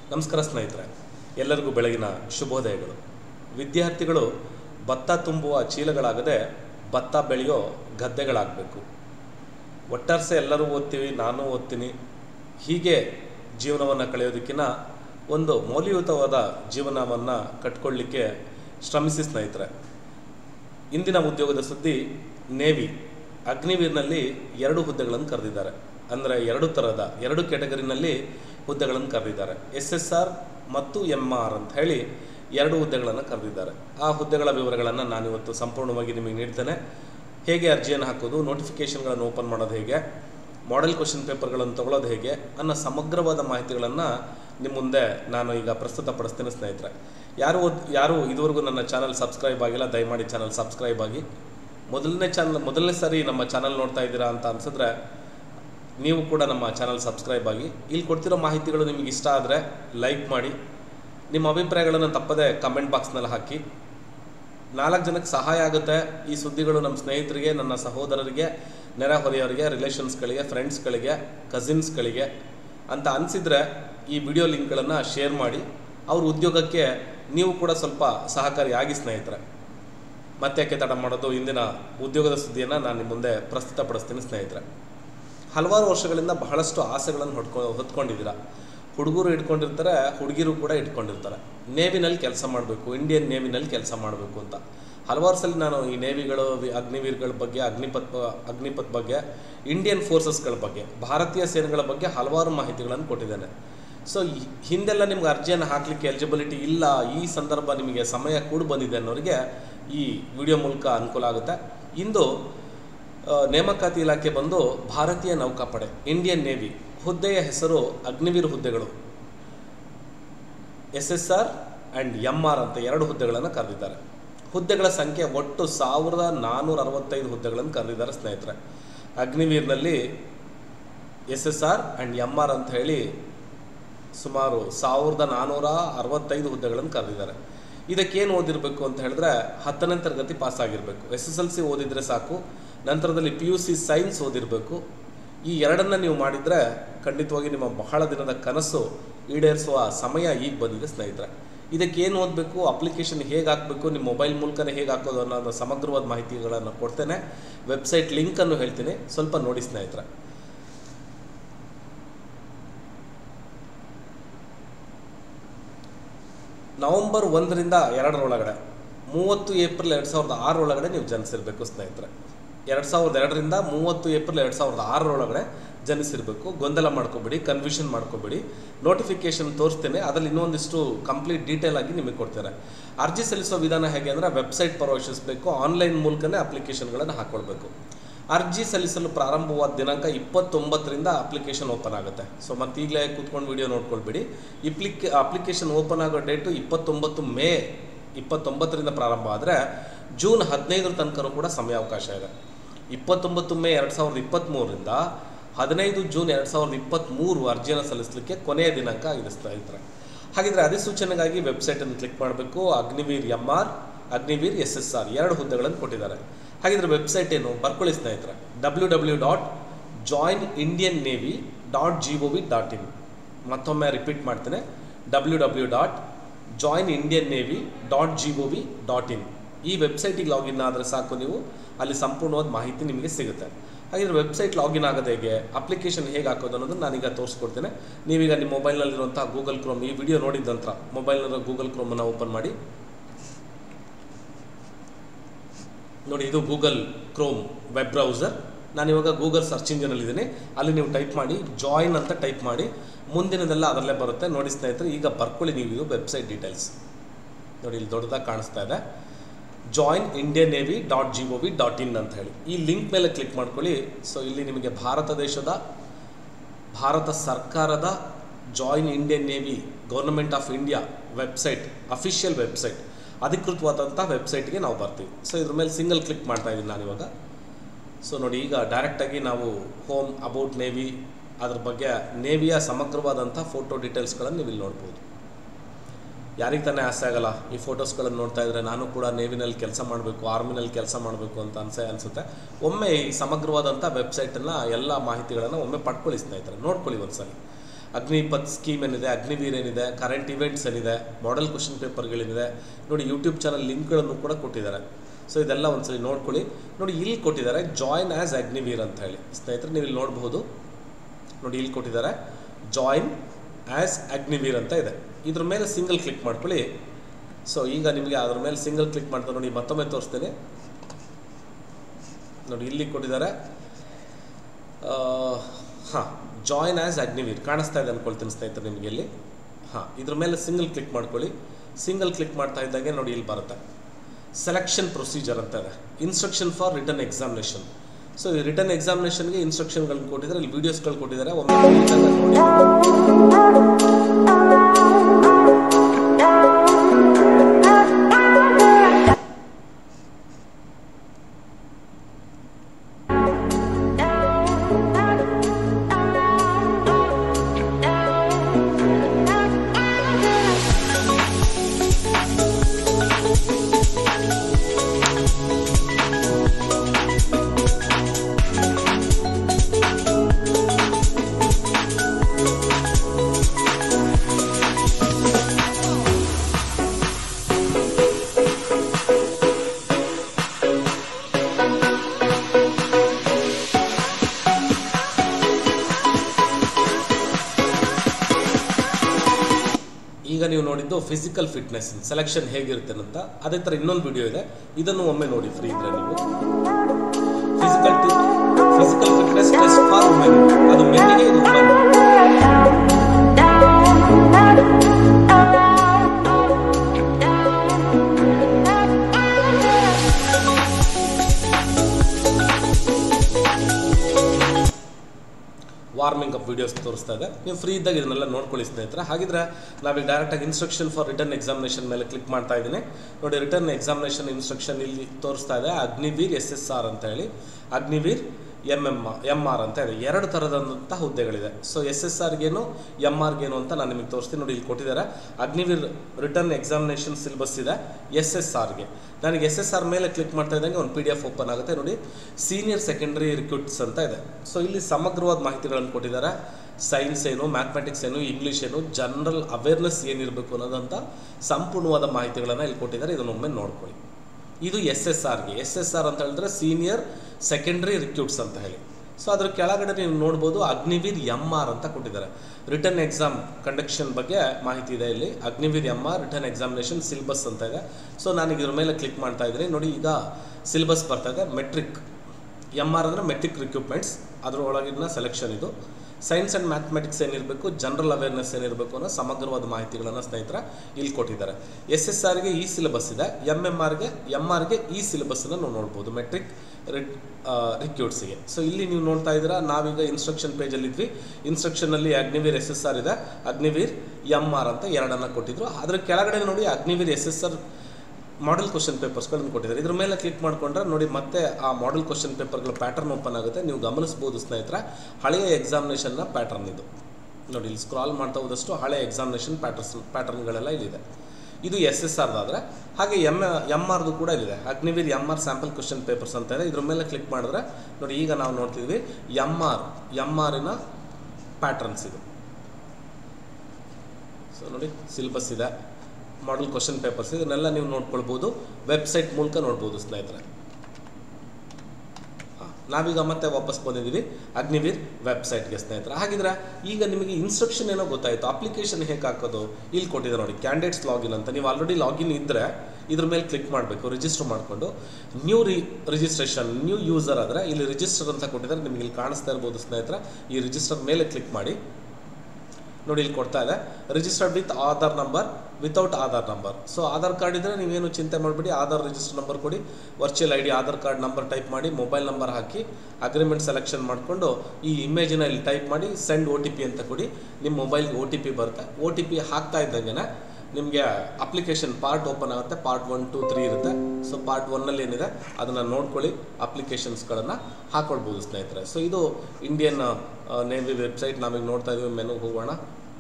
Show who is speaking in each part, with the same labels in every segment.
Speaker 1: ನಮಸ್ಕಾರ ಸ್ನೇಹಿತರೆ ಎಲ್ಲರಿಗೂ ಬೆಳಗಿನ ಶುಭೋದಯಗಳು ವಿದ್ಯಾರ್ಥಿಗಳು ಭತ್ತ ತುಂಬುವ ಚೀಲಗಳಾಗದೆ ಭತ್ತ ಬೆಳೆಯೋ ಗದ್ದೆಗಳಾಗಬೇಕು ಒಟ್ಟಾರ್ಸೆ ಎಲ್ಲರೂ ಓದ್ತೀವಿ ನಾನು ಓದ್ತೀನಿ ಹೀಗೆ ಜೀವನವನ್ನು ಕಳೆಯೋದಕ್ಕಿಂತ ಒಂದು ಮೌಲ್ಯಯುತವಾದ ಜೀವನವನ್ನು ಕಟ್ಕೊಳ್ಳಿಕ್ಕೆ ಶ್ರಮಿಸಿ ಸ್ನೇಹಿತರೆ ಇಂದಿನ ಉದ್ಯೋಗದ ಸುದ್ದಿ ನೇವಿ ಅಗ್ನಿವೀರ್ನಲ್ಲಿ ಎರಡು ಹುದ್ದೆಗಳನ್ನು ಕರೆದಿದ್ದಾರೆ ಅಂದರೆ ಎರಡು ಥರದ ಎರಡು ಕ್ಯಾಟಗರಿನಲ್ಲಿ ಹುದ್ದೆಗಳನ್ನು ಕರೆದಿದ್ದಾರೆ ಎಸ್ ಎಸ್ ಆರ್ ಮತ್ತು ಎಮ್ ಆರ್ ಅಂತ ಹೇಳಿ ಎರಡು ಹುದ್ದೆಗಳನ್ನು ಕರೆದಿದ್ದಾರೆ ಆ ಹುದ್ದೆಗಳ ವಿವರಗಳನ್ನು ನಾನಿವತ್ತು ಸಂಪೂರ್ಣವಾಗಿ ನಿಮಗೆ ನೀಡ್ತೇನೆ ಹೇಗೆ ಅರ್ಜಿಯನ್ನು ಹಾಕೋದು ನೋಟಿಫಿಕೇಷನ್ಗಳನ್ನು ಓಪನ್ ಮಾಡೋದು ಹೇಗೆ ಮಾಡೆಲ್ ಕ್ವಶನ್ ಪೇಪರ್ಗಳನ್ನು ತಗೊಳ್ಳೋದು ಹೇಗೆ ಅನ್ನೋ ಸಮಗ್ರವಾದ ಮಾಹಿತಿಗಳನ್ನು ನಿಮ್ಮ ಮುಂದೆ ನಾನು ಈಗ ಪ್ರಸ್ತುತಪಡಿಸ್ತೇನೆ ಸ್ನೇಹಿತರೆ ಯಾರು ಓದ್- ಯಾರು ಇದುವರೆಗೂ ನನ್ನ ಚಾನಲ್ ಸಬ್ಸ್ಕ್ರೈಬ್ ಆಗಿಲ್ಲ ದಯಮಾಡಿ ಚಾನಲ್ ಸಬ್ಸ್ಕ್ರೈಬ್ ಆಗಿ ಮೊದಲನೇ ಚಾನಲ್ ಮೊದಲನೇ ಸಾರಿ ನಮ್ಮ ಚಾನಲ್ ನೋಡ್ತಾ ಇದ್ದೀರಾ ಅಂತ ಅನ್ಸಿದ್ರೆ ನೀವು ಕೂಡ ನಮ್ಮ ಚಾನಲ್ ಸಬ್ಸ್ಕ್ರೈಬ್ ಆಗಿ ಇಲ್ಲಿ ಕೊಡ್ತಿರೋ ಮಾಹಿತಿಗಳು ನಿಮಗೆ ಇಷ್ಟ ಆದರೆ ಲೈಕ್ ಮಾಡಿ ನಿಮ್ಮ ಅಭಿಪ್ರಾಯಗಳನ್ನು ತಪ್ಪದೆ ಕಮೆಂಟ್ ಬಾಕ್ಸ್ನಲ್ಲಿ ಹಾಕಿ ನಾಲ್ಕು ಜನಕ್ಕೆ ಸಹಾಯ ಆಗುತ್ತೆ ಈ ಸುದ್ದಿಗಳು ನಮ್ಮ ಸ್ನೇಹಿತರಿಗೆ ನನ್ನ ಸಹೋದರರಿಗೆ ನೆರೆಹೊರೆಯವರಿಗೆ ರಿಲೇಷನ್ಸ್ಗಳಿಗೆ ಫ್ರೆಂಡ್ಸ್ಗಳಿಗೆ ಕಸಿನ್ಸ್ಗಳಿಗೆ ಅಂತ ಅನಿಸಿದರೆ ಈ ವಿಡಿಯೋ ಲಿಂಕ್ಗಳನ್ನು ಶೇರ್ ಮಾಡಿ ಅವ್ರ ಉದ್ಯೋಗಕ್ಕೆ ನೀವು ಕೂಡ ಸ್ವಲ್ಪ ಸಹಕಾರಿಯಾಗಿ ಸ್ನೇಹಿತರೆ ಮತ್ತೆ ಯಾಕೆ ತಡ ಮಾಡೋದು ಇಂದಿನ ಉದ್ಯೋಗದ ಸುದ್ದಿಯನ್ನು ನಾನು ನಿಮ್ಮ ಮುಂದೆ ಪ್ರಸ್ತುತಪಡಿಸ್ತೀನಿ ಸ್ನೇಹಿತರೆ ಹಲವಾರು ವರ್ಷಗಳಿಂದ ಬಹಳಷ್ಟು ಆಸೆಗಳನ್ನು ಹೊಡ್ಕೊ ಹೊತ್ಕೊಂಡಿದ್ದೀರಾ ಹುಡುಗರು ಇಟ್ಕೊಂಡಿರ್ತಾರೆ ಹುಡುಗಿರು ಕೂಡ ಇಟ್ಕೊಂಡಿರ್ತಾರೆ ನೇವಿನಲ್ಲಿ ಕೆಲಸ ಮಾಡಬೇಕು ಇಂಡಿಯನ್ ನೇವಿನಲ್ಲಿ ಕೆಲಸ ಮಾಡಬೇಕು ಅಂತ ಹಲವಾರು ಸಲ ನಾನು ಈ ನೇವಿಗಳು ವಿ- ಅಗ್ನಿವೀರ್ಗಳ ಬಗ್ಗೆ ಅಗ್ನಿಪತ್ ಅಗ್ನಿಪತ್ ಬಗ್ಗೆ ಇಂಡಿಯನ್ ಫೋರ್ಸಸ್ಗಳ ಬಗ್ಗೆ ಭಾರತೀಯ ಸೇನೆಗಳ ಬಗ್ಗೆ ಹಲವಾರು ಮಾಹಿತಿಗಳನ್ನು ಕೊಟ್ಟಿದ್ದೇನೆ ಸೊ ಹಿಂದೆಲ್ಲ ನಿಮ್ಗೆ ಅರ್ಜಿಯನ್ನು ಹಾಕಲಿಕ್ಕೆ ಎಲಿಜಿಬಿಲಿಟಿ ಇಲ್ಲ ಈ ಸಂದರ್ಭ ನಿಮಗೆ ಸಮಯ ಕೂಡ ಬಂದಿದೆ ಅನ್ನೋರಿಗೆ ಈ ವಿಡಿಯೋ ಮೂಲಕ ಅನುಕೂಲ ಆಗುತ್ತೆ ಇಂದು ಆ, ನೇಮಕಾತಿ ಇಲಾಖೆ ಬಂದು ಭಾರತೀಯ ನೌಕಾಪಡೆ ಇಂಡಿಯನ್ ನೇವಿ ಹುದ್ದೆಯ ಹೆಸರು ಅಗ್ನಿವೀರ್ ಹುದ್ದೆಗಳು S S R and M R ಅಂತ ಎರಡು ಹುದ್ದೆಗಳನ್ನು ಕರೆದಿದ್ದಾರೆ ಹುದ್ದೆಗಳ ಸಂಖ್ಯೆ ಒಟ್ಟು ಸಾವಿರದ ನಾನ್ನೂರ ಅರವತ್ತೈದು ಹುದ್ದೆಗಳನ್ನು ಕರೆದಿದ್ದಾರೆ ಸ್ನೇಹಿತರೆ ಅಗ್ನಿವೀರ್ನಲ್ಲಿ S S R and M R ಅಂತ ಹೇಳಿ ಸುಮಾರು ಸಾವಿರದ ನಾನ್ನೂರ ಅರವತ್ತೈದು ಹುದ್ದೆಗಳನ್ನು ಕರೆದಿದ್ದಾರೆ ಇದಕ್ಕೇನು ಓದಿರಬೇಕು ಅಂತ ಹೇಳಿದ್ರೆ ಹತ್ತನೇ ತರಗತಿ ಪಾಸ್ ಆಗಿರಬೇಕು ಎಸ್ ಎಸ್ ಎಲ್ ಸಿ ಓದಿದರೆ ಸಾಕು ನಂತರದಲ್ಲಿ ಪಿ ಯು ಸಿ ಸೈನ್ಸ್ ಓದಿರಬೇಕು ಈ ಎರಡನ್ನ ನೀವು ಮಾಡಿದರೆ ಖಂಡಿತವಾಗಿ ನಿಮ್ಮ ಬಹಳ ದಿನದ ಕನಸು ಈಡೇರಿಸುವ ಸಮಯ ಈಗ ಬಂದಿದೆ ಸ್ನೇಹಿತರೆ ಇದಕ್ಕೇನು ಓದಬೇಕು ಅಪ್ಲಿಕೇಶನ್ ಹೇಗೆ ಹಾಕಬೇಕು ನಿಮ್ಮ ಮೊಬೈಲ್ ಮೂಲಕನೇ ಹೇಗೆ ಹಾಕೋದು ಅನ್ನೋ ಸಮಗ್ರವಾದ ಮಾಹಿತಿಗಳನ್ನು ಕೊಡ್ತೇನೆ ವೆಬ್ಸೈಟ್ ಲಿಂಕನ್ನು ಹೇಳ್ತೀನಿ ಸ್ವಲ್ಪ ನೋಡಿ ಸ್ನೇಹಿತರೆ ನವೆಂಬರ್ ಒಂದರಿಂದ ಎರಡರೊಳಗಡೆ ಮೂವತ್ತು ಏಪ್ರಿಲ್ ಎರಡು ಸಾವಿರದ ಆರರೊಳಗಡೆ ನೀವು ಜನಿಸಿರಬೇಕು ಸ್ನೇಹಿತರೆ ಎರಡು ಸಾವಿರದ ಎರಡರಿಂದ ಮೂವತ್ತು ಏಪ್ರಿಲ್ ಎರಡು ಸಾವಿರದ ಆರರೊಳಗಡೆ ಜನಿಸಿರಬೇಕು ಗೊಂದಲ ಮಾಡ್ಕೋಬೇಡಿ ಕನ್ಫ್ಯೂಷನ್ ಮಾಡ್ಕೋಬೇಡಿ ನೋಟಿಫಿಕೇಶನ್ ತೋರಿಸ್ತೇನೆ ಅದರಲ್ಲಿ ಇನ್ನೊಂದಿಷ್ಟು ಕಂಪ್ಲೀಟ್ ಡೀಟೇಲ್ ಆಗಿ ನಿಮಗೆ ಕೊಡ್ತಾರೆ ಅರ್ಜಿ ಸಲ್ಲಿಸೋ ವಿಧಾನ ಹೇಗೆ ಅಂದರೆ ವೆಬ್ಸೈಟ್ ಪ್ರವೇಶಿಸಬೇಕು ಆನ್ಲೈನ್ ಮೂಲಕನೇ ಅಪ್ಲಿಕೇಶನ್ಗಳನ್ನು ಹಾಕ್ಕೊಳ್ಬೇಕು ಅರ್ಜಿ ಸಲ್ಲಿಸಲು ಪ್ರಾರಂಭವಾದ ದಿನಾಂಕ ಇಪ್ಪತ್ತೊಂಬತ್ತರಿಂದ ಅಪ್ಲಿಕೇಶನ್ ಓಪನ್ ಆಗುತ್ತೆ ಸೊ ಮತ್ತೆ ಈಗಲೇ ಕೂತ್ಕೊಂಡು ವಿಡಿಯೋ ನೋಡ್ಕೊಳ್ಬೇಡಿ ಇಪ್ಲಿಕ್ ಅಪ್ಲಿಕೇಶನ್ ಓಪನ್ ಆಗೋ ಡೇಟು ಇಪ್ಪತ್ತೊಂಬತ್ತು ಮೇ ಇಪ್ಪತ್ತೊಂಬತ್ತರಿಂದ ಪ್ರಾರಂಭ ಆದರೆ ಜೂನ್ ಹದಿನೈದರ ತನಕನೂ ಕೂಡ ಸಮಯಾವಕಾಶ ಇದೆ ಇಪ್ಪತ್ತೊಂಬತ್ತು ಮೇ ಎರಡು ಸಾವಿರದ ಇಪ್ಪತ್ತ್ಮೂರರಿಂದ ಹದಿನೈದು ಜೂನ್ ಎರಡು ಸಾವಿರದ ಇಪ್ಪತ್ತ್ಮೂರು ಅರ್ಜಿಯನ್ನು ಸಲ್ಲಿಸಲಿಕ್ಕೆ ಕೊನೆಯ ದಿನಾಂಕ ಆಗಿದೆ ಸ್ನೇಹಿತರೆ ಹಾಗಿದ್ರೆ ಅಧಿಸೂಚನೆಗಾಗಿ ವೆಬ್ಸೈಟನ್ನು ಕ್ಲಿಕ್ ಮಾಡಬೇಕು Agniveer M R Agniveer S S R ಎರಡು ಹುದ್ದೆಗಳನ್ನು ಕೊಟ್ಟಿದ್ದಾರೆ ಹಾಗಿದ್ರೆ ವೆಬ್ಸೈಟ್ ಏನು ಬರ್ಕೊಳ್ಳಿ ಸ್ನೇಹಿತರೆ W W dot join Indian navy dot G O V dot in ಮತ್ತೊಮ್ಮೆ ರಿಪೀಟ್ ಮಾಡ್ತೇನೆ W W dot join Indian navy dot G O V dot in ಈ ವೆಬ್ಸೈಟಿಗೆ ಲಾಗಿನ್ ಆದರೆ ಸಾಕು ನೀವು ಅಲ್ಲಿ ಸಂಪೂರ್ಣವಾದ ಮಾಹಿತಿ ನಿಮಗೆ ಸಿಗುತ್ತೆ ಹಾಗಿದ್ರೆ ವೆಬ್ಸೈಟ್ ಲಾಗಿನ್ ಆಗೋದು ಹೇಗೆ ಅಪ್ಲಿಕೇಶನ್ ಹೇಗೆ ಹಾಕೋದು ಅನ್ನೋದನ್ನು ನಾನೀಗ ತೋರಿಸ್ಕೊಡ್ತೇನೆ ನೀವೀಗ ನಿಮ್ಮ ಮೊಬೈಲ್ನಲ್ಲಿರುವಂಥ ಗೂಗಲ್ ಕ್ರೋಮ್ ಈ ವಿಡಿಯೋ ನೋಡಿದ ನಂತರ ಮೊಬೈಲ್ನ ಗೂಗಲ್ ಕ್ರೋಮನ್ನು ಓಪನ್ ಮಾಡಿ ನೋಡಿ ಇದು ಗೂಗಲ್ ಕ್ರೋಮ್ ವೆಬ್ ಬ್ರೌಸರ್ ನಾನು ಇವಾಗ ಗೂಗಲ್ ಸರ್ಚ್ ಇಂಜಿನಲ್ಲಿದ್ದೀನಿ ಅಲ್ಲಿ ನೀವು ಟೈಪ್ ಮಾಡಿ ಜಾಯಿನ್ ಅಂತ ಟೈಪ್ ಮಾಡಿ ಮುಂದಿನದೆಲ್ಲ ಅದರಲ್ಲೇ ಬರುತ್ತೆ ನೋಡಿ ಸ್ನೇಹಿತರೆ ಈಗ ಬರ್ಕೊಳ್ಳಿ ನೀವು ಇದು ವೆಬ್ಸೈಟ್ ಡೀಟೇಲ್ಸ್ ನೋಡಿ ಇಲ್ಲಿ ದೊಡ್ಡದಾಗಿ ಕಾಣಿಸ್ತಾ ಇದೆ join Indian navy dot G O V dot in ಅಂತ ಹೇಳಿ ಈ ಲಿಂಕ್ ಮೇಲೆ ಕ್ಲಿಕ್ ಮಾಡ್ಕೊಳ್ಳಿ ಸೊ ಇಲ್ಲಿ ನಿಮಗೆ ಭಾರತ ದೇಶದ ಭಾರತ ಸರ್ಕಾರದ join Indian navy government of India website official website ಅಧಿಕೃತವಾದಂಥ ವೆಬ್ಸೈಟ್ಗೆ ನಾವು ಬರ್ತೀವಿ ಸೊ ಇದ್ರ ಮೇಲೆ ಸಿಂಗಲ್ ಕ್ಲಿಕ್ ಮಾಡ್ತಾ ಇದ್ದೀನಿ ನಾನಿವಾಗ ಸೊ ನೋಡಿ ಈಗ ಡೈರೆಕ್ಟಾಗಿ ನಾವು ಹೋಮ್ ಅಬೌಟ್ ನೇವಿ ಅದ್ರ ಬಗ್ಗೆ ನೇವಿಯ ಸಮಗ್ರವಾದಂಥ ಫೋಟೋ ಡೀಟೇಲ್ಸ್ಗಳನ್ನು ನೀವು ಇಲ್ಲಿ ನೋಡ್ಬೋದು ಯಾರಿಗೆ ತಾನೇ ಆಸೆ ಆಗಲ್ಲ ಈ ಫೋಟೋಸ್ಗಳನ್ನು ನೋಡ್ತಾ ಇದ್ರೆ ನಾನು ಕೂಡ ನೇವಿನಲ್ಲಿ ಕೆಲಸ ಮಾಡಬೇಕು ಆರ್ಮಿನಲ್ಲಿ ಕೆಲಸ ಮಾಡಬೇಕು ಅಂತ ಅನ್ಸೆ ಅನಿಸುತ್ತೆ ಒಮ್ಮೆ ಈ ಸಮಗ್ರವಾದಂಥ ವೆಬ್ಸೈಟನ್ನು ಎಲ್ಲ ಮಾಹಿತಿಗಳನ್ನು ಒಮ್ಮೆ ಪಡ್ಕೊಳ್ಳಿ ಸ್ನೇಹಿತರೆ ನೋಡ್ಕೊಳ್ಳಿ ಒಂದ್ಸಲಿ ಅಗ್ನಿಪಥ್ ಸ್ಕೀಮ್ ಏನಿದೆ ಅಗ್ನಿವೀರ್ ಏನಿದೆ ಕರೆಂಟ್ ಇವೆಂಟ್ಸ್ ಏನಿದೆ ಮಾಡೆಲ್ ಕ್ವಶನ್ ಪೇಪರ್ಗಳಿದೆ ನೋಡಿ ಯೂಟ್ಯೂಬ್ ಚಾನಲ್ ಲಿಂಕ್ಗಳನ್ನು ಕೂಡ ಕೊಟ್ಟಿದ್ದಾರೆ ಸೊ ಇದೆಲ್ಲ ಒಂದ್ಸಲಿ ನೋಡ್ಕೊಳ್ಳಿ ನೋಡಿ ಇಲ್ಲಿ ಕೊಟ್ಟಿದ್ದಾರೆ ಜಾಯಿನ್ ಆ್ಯಸ್ ಅಗ್ನಿವೀರ್ ಅಂತ ಹೇಳಿ ಸ್ನೇಹಿತರೆ ನೀವು ಇಲ್ಲಿ ನೋಡಬಹುದು ನೋಡಿ ಇಲ್ಲಿ ಕೊಟ್ಟಿದ್ದಾರೆ ಜಾಯಿನ್ ಆ್ಯಸ್ ಅಗ್ನಿವೀರ್ ಅಂತ ಇದೆ ಇದ್ರ ಮೇಲೆ ಸಿಂಗಲ್ ಕ್ಲಿಕ್ ಮಾಡ್ಕೊಳ್ಳಿ ಸೊ ಈಗ ನಿಮಗೆ ಅದ್ರ ಮೇಲೆ ಸಿಂಗಲ್ ಕ್ಲಿಕ್ ಮಾಡ್ತಾ ನೋಡಿ ಮತ್ತೊಮ್ಮೆ ತೋರಿಸ್ತೇನೆ ನೋಡಿ ಇಲ್ಲಿ ಕೊಟ್ಟಿದ್ದಾರೆ ಹಾಂ ಜಾಯಿನ್ ಆ್ಯಸ್ ಅಗ್ನಿವೀರ್ ಕಾಣಿಸ್ತಾ ಇದೆ ಅನ್ಕೊಳ್ತೀನಿ ಸ್ನೇಹಿತರೆ ನಿಮಗೆ ಇಲ್ಲಿ ಹಾಂ ಇದ್ರ ಮೇಲೆ ಸಿಂಗಲ್ ಕ್ಲಿಕ್ ಮಾಡ್ಕೊಳ್ಳಿ ಸಿಂಗಲ್ ಕ್ಲಿಕ್ ಮಾಡ್ತಾ ಇದ್ದಾಗೆ ನೋಡಿ ಇಲ್ಲಿ ಬರುತ್ತೆ ಸೆಲೆಕ್ಷನ್ ಪ್ರೊಸೀಜರ್ ಅಂತ ಇದೆ instruction for written examination so ಈ ರಿಟರ್ನ್ ಎಕ್ಸಾಮಿನೇಷನ್ಗೆ ಇನ್ಸ್ಟ್ರಕ್ಷನ್ಗಳನ್ನ ಕೊಟ್ಟಿದ್ದಾರೆ ಇಲ್ಲಿ ವೀಡಿಯೋಸ್ಗಳು ಕೊಟ್ಟಿದ್ದಾರೆ ಒಮ್ಮೆ ನೀಟಾಗಿ ನೋಡಿ ಈಗ ನೀವು ನೋಡಿದ್ದು ಫಿಸಿಕಲ್ ಫಿಟ್ನೆಸ್ ಸೆಲೆಕ್ಷನ್ ಹೇಗಿರುತ್ತೆ ಅಂತ ಅದೇ ಥರ ಇನ್ನೊಂದು ವಿಡಿಯೋ ಇದೆ ಇದನ್ನು ಒಮ್ಮೆ ನೋಡಿ ಫ್ರೀ ಇದ್ರೆ ನೀವು physical physical fitness test for women ಅದು ಮೆನ್ನಿಗೆ ಇದು ವುಮೆನ್ ವಾರ್ಮಿಂಗ್ ಅಪ್ ವೀಡಿಯೋಸ್ ತೋರಿಸ್ತಾ ಇದೆ ನೀವು ಫ್ರೀ ಇದ್ದಾಗ ಇದನ್ನೆಲ್ಲ ನೋಡ್ಕೊಳ್ಳಿ ಸ್ನೇಹಿತರೆ ಹಾಗಿದ್ರೆ ನಾವೀಗ ಡೈರೆಕ್ಟಾಗಿ ಇನ್ಸ್ಟ್ರಕ್ಷನ್ ಫಾರ್ ರಿಟರ್ನ್ ಎಕ್ಸಾಮಿನೇಷನ್ ಮೇಲೆ ಕ್ಲಿಕ್ ಮಾಡ್ತಾ ಇದ್ದೀನಿ ನೋಡಿ ರಿಟರ್ನ್ ಎಕ್ಸಾಮಿನೇಷನ್ ಇನ್ಸ್ಟ್ರಕ್ಷನ್ ಇಲ್ಲಿ ತೋರಿಸ್ತಾ ಇದೆ ಅಗ್ನಿವೀರ್ ಎಸ್ ಎಸ್ ಆರ್ ಅಂತ ಹೇಳಿ Agniveer M M M R ಅಂತ ಇದೆ ಎರಡು ಥರದಂಥ ಹುದ್ದೆಗಳಿದೆ ಸೊ ಎಸ್ ಎಸ್ ಆರ್ಗೇನು ಎಮ್ ಆರ್ಗೇನು ಅಂತ ನಾನು ನಿಮಗೆ ತೋರಿಸ್ತೀನಿ ನೋಡಿ ಇಲ್ಲಿ ಕೊಟ್ಟಿದ್ದಾರೆ ಅಗ್ನಿವೀರ್ ರಿಟರ್ನ್ ಎಕ್ಸಾಮಿನೇಷನ್ ಸಿಲೆಬಸ್ ಇದೆ ಎಸ್ ಎಸ್ ಆರ್ಗೆ ನನಗೆ ಎಸ್ ಎಸ್ ಆರ್ ಮೇಲೆ ಕ್ಲಿಕ್ ಮಾಡ್ತಾ ಇದ್ದಂಗೆ ಒಂದು ಪಿ ಡಿ ಎಫ್ ಓಪನ್ ಆಗುತ್ತೆ ನೋಡಿ ಸೀನಿಯರ್ ಸೆಕೆಂಡರಿ ರಿಕ್ರೂಟ್ಸ್ ಅಂತ ಇದೆ ಸೊ ಇಲ್ಲಿ ಸಮಗ್ರವಾದ ಮಾಹಿತಿಗಳನ್ನು ಕೊಟ್ಟಿದ್ದಾರೆ ಸೈನ್ಸ್ ಏನು ಮ್ಯಾಥಮೆಟಿಕ್ಸ್ ಏನು ಇಂಗ್ಲೀಷ್ ಏನು ಜನರಲ್ ಅವೇರ್ನೆಸ್ ಏನಿರಬೇಕು ಅನ್ನೋದಂಥ ಸಂಪೂರ್ಣವಾದ ಮಾಹಿತಿಗಳನ್ನು ಇಲ್ಲಿ ಕೊಟ್ಟಿದ್ದಾರೆ ಇದನ್ನೊಮ್ಮೆ ನೋಡ್ಕೊಳ್ಳಿ ಇದು ಎಸ್ ಎಸ್ ಆರ್ಗೆ ಎಸ್ ಎಸ್ ಆರ್ ಅಂತ ಹೇಳಿದ್ರೆ ಸೀನಿಯರ್ ಸೆಕೆಂಡ್ರಿ ರಿಕ್ರೂಟ್ಸ್ ಅಂತ ಹೇಳಿ ಸೊ ಅದ್ರ ಕೆಳಗಡೆ ನೀವು ನೋಡ್ಬೋದು ಅಗ್ನಿವೀರ್ ಎಮ್ ಆರ್ ಅಂತ ಕೊಟ್ಟಿದ್ದಾರೆ ರಿಟರ್ನ್ ಎಕ್ಸಾಮ್ ಕಂಡಕ್ಷನ್ ಬಗ್ಗೆ ಮಾಹಿತಿ ಇದೆ ಇಲ್ಲಿ Agniveer M R written examination syllabus ಅಂತ ಇದೆ ಸೊ ನಾನು ಇದ್ರ ಮೇಲೆ ಕ್ಲಿಕ್ ಮಾಡ್ತಾ ಇದ್ದೀನಿ ನೋಡಿ ಈಗ ಸಿಲೆಬಸ್ ಬರ್ತಾ ಇದೆ ಮೆಟ್ರಿಕ್ ಎಮ್ ಆರ್ ಅಂದರೆ ಮೆಟ್ರಿಕ್ ರಿಕ್ರೂಟ್ಮೆಂಟ್ಸ್ ಅದ್ರ ಒಳಗಿನ ಸೆಲೆಕ್ಷನ್ ಇದು ಸೈನ್ಸ್ ಆ್ಯಂಡ್ ಮ್ಯಾಥಮೆಟಿಕ್ಸ್ ಏನಿರಬೇಕು ಜನರಲ್ ಅವೇರ್ನೆಸ್ ಏನಿರಬೇಕು ಅನ್ನೋ ಸಮಗ್ರವಾದ ಮಾಹಿತಿಗಳನ್ನು ಸ್ನೇಹಿತರ ಇಲ್ಲಿ ಕೊಟ್ಟಿದ್ದಾರೆ ಎಸ್ ಎಸ್ ಆರ್ಗೆ ಈ ಸಿಲೆಬಸ್ ಇದೆ ಎಮ್ ಎಮ್ ಆರ್ಗೆ ಎಮ್ ಆರ್ಗೆ ಈ ಸಿಲೆಬಸ್ಸನ್ನು ನಾವು ನೋಡ್ಬೋದು ಮೆಟ್ರಿಕ್ ರಿಟ್ ರಿಕ್ಯೂಟ್ಸಿಗೆ ಸೊ ಇಲ್ಲಿ ನೀವು ನೋಡ್ತಾ ಇದ್ದೀರಾ ನಾವೀಗ ಇನ್ಸ್ಟ್ರಕ್ಷನ್ ಪೇಜಲ್ಲಿದ್ವಿ ಇನ್ಸ್ಟ್ರಕ್ಷನಲ್ಲಿ ಅಗ್ನಿವೀರ್ ಎಸ್ ಎಸ್ ಆರ್ ಇದೆ ಅಗ್ನಿವೀರ್ ಎಮ್ ಆರ್ ಅಂತ ಎರಡನ್ನು ಕೊಟ್ಟಿದ್ರು ಅದ್ರ ಕೆಳಗಡೆ ನೋಡಿ Agniveer S S R model question ಪೇಪರ್ಸ್ಗಳನ್ನು ಕೊಟ್ಟಿದ್ದಾರೆ ಇದ್ರ ಮೇಲೆ ಕ್ಲಿಕ್ ಮಾಡಿಕೊಂಡ್ರೆ ನೋಡಿ ಮತ್ತೆ ಆ ಮಾಡೆಲ್ ಕ್ವಶನ್ ಪೇಪರ್ಗಳ ಪ್ಯಾಟರ್ನ್ ಓಪನ್ ಆಗುತ್ತೆ ನೀವು ಗಮನಿಸ್ಬೋದು ಸ್ನೇಹಿತರೆ ಹಳೆಯ ಎಕ್ಸಾಮಿನೇಷನ್ನ ಪ್ಯಾಟರ್ನ್ ಇದು ನೋಡಿ ಇಲ್ಲಿ ಸ್ಕ್ರಾಲ್ ಮಾಡ್ತಾ ಹೋದಷ್ಟು ಹಳೆಯ ಎಕ್ಸಾಮಿನೇಷನ್ ಪ್ಯಾಟರ್ಸ್ ಪ್ಯಾಟರ್ನ್ಗಳೆಲ್ಲ ಇಲ್ಲಿದೆ ಇದು ಎಸ್ ಎಸ್ ಆರ್ದಾದರೆ ಹಾಗೆ ಎಮ್ ಎಮ್ ಆರ್ದು ಕೂಡ ಇಲ್ಲಿದೆ Agniveer M R sample question papers ಅಂತ ಇದೆ ಇದ್ರ ಮೇಲೆ ಕ್ಲಿಕ್ ಮಾಡಿದ್ರೆ ನೋಡಿ ಈಗ ನಾವು ನೋಡ್ತಿದ್ವಿ ಎಮ್ ಆರ್ ಎಮ್ ಆರಿನ ಪ್ಯಾಟರ್ನ್ಸ್ ಇದು ಸೊ ನೋಡಿ ಸಿಲೆಬಸ್ ಇದೆ ಮಾಡೆಲ್ ಕ್ವಶನ್ ಪೇಪರ್ಸ್ ಇದನ್ನೆಲ್ಲ ನೀವು ನೋಡ್ಕೊಳ್ಬೋದು ವೆಬ್ಸೈಟ್ ಮೂಲಕ ನೋಡ್ಬೋದು ಸ್ನೇಹಿತರೆ ಹಾಂ ನಾವೀಗ ಮತ್ತೆ ವಾಪಸ್ ಬಂದಿದ್ದೀವಿ ಅಗ್ನಿವೀರ್ ವೆಬ್ಸೈಟ್ಗೆ ಸ್ನೇಹಿತರೆ ಹಾಗಿದ್ರೆ ಈಗ ನಿಮಗೆ ಇನ್ಸ್ಟ್ರಕ್ಷನ್ ಏನೋ ಗೊತ್ತಾಯಿತು ಅಪ್ಲಿಕೇಶನ್ ಹೇಗೆ ಹಾಕೋದು ಇಲ್ಲಿ ಕೊಟ್ಟಿದ್ದಾರೆ ನೋಡಿ ಕ್ಯಾಂಡಿಡೇಟ್ಸ್ ಲಾಗಿನ್ ಅಂತ ನೀವು ಆಲ್ರೆಡಿ ಲಾಗಿನ್ ಇದ್ದರೆ ಇದ್ರ ಮೇಲೆ ಕ್ಲಿಕ್ ಮಾಡಬೇಕು ರಿಜಿಸ್ಟರ್ ಮಾಡಿಕೊಂಡು ನ್ಯೂ ರಿ ರಿಜಿಸ್ಟ್ರೇಷನ್ ನ್ಯೂ ಯೂಸರ್ ಆದರೆ ಇಲ್ಲಿ ರಿಜಿಸ್ಟರ್ ಅಂತ ಕೊಟ್ಟಿದ್ದಾರೆ ನಿಮಗೆ ಇಲ್ಲಿ ಕಾಣಿಸ್ತಾ ಇರ್ಬೋದು ಸ್ನೇಹಿತರೆ ಈ ರಿಜಿಸ್ಟರ್ ಮೇಲೆ ಕ್ಲಿಕ್ ಮಾಡಿ ನೋಡಿ ಇಲ್ಲಿ ಕೊಡ್ತಾ ಇದೆ registered with Aadhaar number without Aadhaar number so Aadhaar card ಇದ್ದರೆ ನೀವೇನು ಚಿಂತೆ ಮಾಡಿಬಿಡಿ ಆಧಾರ್ ರಿಜಿಸ್ಟರ್ ನಂಬರ್ ಕೊಡಿ virtual I D Aadhaar card number type ಮಾಡಿ ಮೊಬೈಲ್ ನಂಬರ್ ಹಾಕಿ ಅಗ್ರಿಮೆಂಟ್ ಸೆಲೆಕ್ಷನ್ ಮಾಡಿಕೊಂಡು ಈ ಇಮೇಜಿನ ಇಲ್ಲಿ ಟೈಪ್ ಮಾಡಿ ಸೆಂಡ್ ಒ ಟಿ ಪಿ ಅಂತ ಕೊಡಿ ನಿಮ್ಮ ಮೊಬೈಲ್ಗೆ ಒ ಟಿ ಪಿ ಬರುತ್ತೆ ಒ ಟಿ ಪಿ ಹಾಕ್ತಾ ಇದ್ದಂಗೆ ನಿಮಗೆ ಅಪ್ಲಿಕೇಶನ್ ಪಾರ್ಟ್ ಓಪನ್ ಆಗುತ್ತೆ ಪಾರ್ಟ್ ಒನ್ ಟು ತ್ರೀ ಇರುತ್ತೆ ಸೊ ಪಾರ್ಟ್ ಒನ್ನಲ್ಲಿ ಏನಿದೆ ಅದನ್ನು ನೋಡ್ಕೊಳ್ಳಿ ಅಪ್ಲಿಕೇಶನ್ಸ್ಗಳನ್ನು ಹಾಕೊಳ್ಬೋದು ಸ್ನೇಹಿತರೆ ಸೊ ಇದು ಇಂಡಿಯನ್ ನೇವಿ ವೆಬ್ಸೈಟ್ ನಾವೀಗ ನೋಡ್ತಾ ಇದ್ದೀವಿ ಮೆನುಗೆ ಹೋಗೋಣ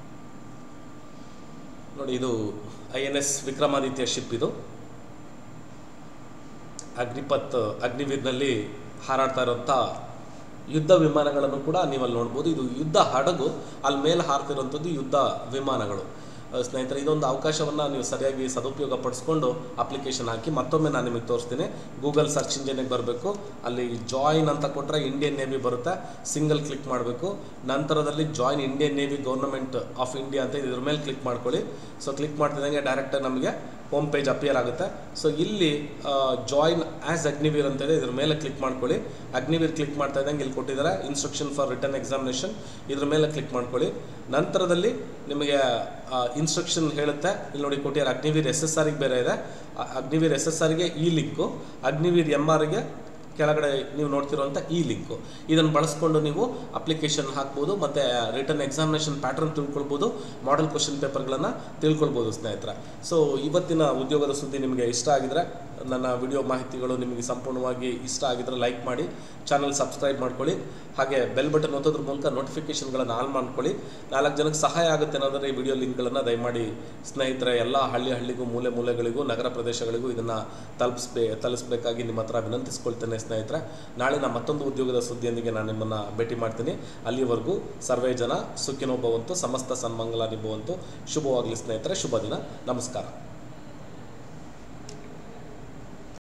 Speaker 1: ನೋಡಿ ಇದು I N S Vikramaditya ship ಇದು ಅಗ್ನಿಪತ್ ಅಗ್ನಿವೀರ್ನಲ್ಲಿ ಹಾರಾಡ್ತಾ ಇರೋಂಥ ಯುದ್ಧ ವಿಮಾನಗಳನ್ನು ಕೂಡ ನೀವು ಅಲ್ಲಿ ನೋಡ್ಬೋದು ಇದು ಯುದ್ಧ ಹಡಗು ಅಲ್ಲಿ ಮೇಲೆ ಹಾರ್ತಿರೋಂಥದ್ದು ಯುದ್ಧ ವಿಮಾನಗಳು ಅಹ್, ಸ್ನೇಹಿತರೆ ಇದೊಂದು ಅವಕಾಶವನ್ನು ನೀವು ಸರಿಯಾಗಿ ಸದುಪಯೋಗ ಪಡಿಸ್ಕೊಂಡು ಅಪ್ಲಿಕೇಶನ್ ಹಾಕಿ ಮತ್ತೊಮ್ಮೆ ನಾನು ನಿಮಗೆ ತೋರಿಸ್ತೀನಿ ಗೂಗಲ್ ಸರ್ಚ್ ಇಂಜಿನಿಗೆ ಬರಬೇಕು ಅಲ್ಲಿ ಜಾಯಿನ್ ಅಂತ ಕೊಟ್ಟರೆ ಇಂಡಿಯನ್ ನೇವಿ ಬರುತ್ತೆ ಸಿಂಗಲ್ ಕ್ಲಿಕ್ ಮಾಡಬೇಕು ನಂತರದಲ್ಲಿ join Indian navy government of India ಅಂತ ಇದ್ರ ಮೇಲೆ ಕ್ಲಿಕ್ ಮಾಡ್ಕೊಳ್ಳಿ ಸೊ ಕ್ಲಿಕ್ ಮಾಡ್ತಿದ್ದಂಗೆ ಡೈರೆಕ್ಟಾಗಿ ನಮಗೆ ಹೋಮ್ ಪೇಜ್ ಅಪಿಯರ್ ಆಗುತ್ತೆ ಸೊ ಇಲ್ಲಿ ಜಾಯಿನ್ ಆ್ಯಸ್ ಅಗ್ನಿವೀರ್ ಅಂತ ಇದೆ ಇದ್ರ ಮೇಲೆ ಕ್ಲಿಕ್ ಮಾಡ್ಕೊಳ್ಳಿ ಅಗ್ನಿವೀರ್ ಕ್ಲಿಕ್ ಮಾಡ್ತಾ ಇದ್ದಂಗೆ ಇಲ್ಲಿ ಕೊಟ್ಟಿದ್ದಾರೆ ಇನ್ಸ್ಟ್ರಕ್ಷನ್ ಫಾರ್ ರಿಟರ್ನ್ ಎಕ್ಸಾಮಿನೇಷನ್ ಇದ್ರ ಮೇಲೆ ಕ್ಲಿಕ್ ಮಾಡ್ಕೊಳ್ಳಿ ನಂತರದಲ್ಲಿ ನಿಮಗೆ ಇನ್ಸ್ಟ್ರಕ್ಷನ್ ಹೇಳುತ್ತೆ ಇಲ್ಲಿ ನೋಡಿ ಕೊಟ್ಟಿದ್ದಾರೆ ಅಗ್ನಿವೀರ್ ಎಸ್ ಎಸ್ ಆರಿಗೆ ಬೇರೆ ಇದೆ ಆ ಅಗ್ನಿವೀರ್ ಎಸ್ ಎಸ್ ಆರ್ಗೆ ಈ ಲಿಂಕು ಅಗ್ನಿವೀರ್ ಎಮ್ ಆರ್ಗೆ ಕೆಳಗಡೆ ನೀವು ನೋಡ್ತಿರುವಂಥ ಈ ಲಿಂಕು ಇದನ್ನು ಬಳಸ್ಕೊಂಡು ನೀವು ಅಪ್ಲಿಕೇಶನ್ ಹಾಕ್ಬೋದು ಮತ್ತು ರಿಟರ್ನ್ ಎಕ್ಸಾಮಿನೇಷನ್ ಪ್ಯಾಟರ್ನ್ ತಿಳ್ಕೊಳ್ಬೋದು ಮಾಡೆಲ್ ಕ್ವಶನ್ ಪೇಪರ್ಗಳನ್ನು ತಿಳ್ಕೊಳ್ಬೋದು ಸ್ನೇಹಿತರೆ ಸೊ ಇವತ್ತಿನ ಉದ್ಯೋಗದ ಸುದ್ದಿ ನಿಮಗೆ ಇಷ್ಟ ಆಗಿದ್ರೆ ನನ್ನ ವಿಡಿಯೋ ಮಾಹಿತಿಗಳು ನಿಮಗೆ ಸಂಪೂರ್ಣವಾಗಿ ಇಷ್ಟ ಆಗಿದ್ರೆ ಲೈಕ್ ಮಾಡಿ ಚಾನಲ್ ಸಬ್ಸ್ಕ್ರೈಬ್ ಮಾಡ್ಕೊಳ್ಳಿ ಹಾಗೆ ಬೆಲ್ ಬಟನ್ ಒತ್ತೋದ್ರ ಮೂಲಕ ನೋಟಿಫಿಕೇಷನ್ಗಳನ್ನು ಆನ್ ಮಾಡ್ಕೊಳ್ಳಿ ನಾಲ್ಕು ಜನಕ್ಕೆ ಸಹಾಯ ಆಗುತ್ತೆ ಅನ್ನೋದ್ರೆ ಈ ವಿಡಿಯೋ ಲಿಂಕ್ಗಳನ್ನು ದಯಮಾಡಿ ಸ್ನೇಹಿತರೆ ಎಲ್ಲ ಹಳ್ಳಿ ಹಳ್ಳಿಗೂ ಮೂಲೆ ಮೂಲೆಗಳಿಗೂ ನಗರ ಪ್ರದೇಶಗಳಿಗೂ ಇದನ್ನು ತಲುಪಿಸ್ಬೇ ತಲುಪಿಸ್ಬೇಕಾಗಿ ನಿಮ್ಮ ಹತ್ರ ವಿನಂತಿಸ್ಕೊಳ್ತೇನೆ ಸ್ನೇಹಿತರೆ ನಾಳಿನ ಮತ್ತೊಂದು ಉದ್ಯೋಗದ ಸುದ್ದಿಯೊಂದಿಗೆ ನಾನು ನಿಮ್ಮನ್ನು ಭೇಟಿ ಮಾಡ್ತೀನಿ ಅಲ್ಲಿವರೆಗೂ ಸರ್ವೇ ಜನ ಸುಖಿನೋಭವಂತು ಸಮಸ್ತ ಸನ್ಮಂಗಲ ನಿಭವಂತು ಶುಭವಾಗಲಿ ಸ್ನೇಹಿತರೆ ಶುಭ ದಿನ ನಮಸ್ಕಾರ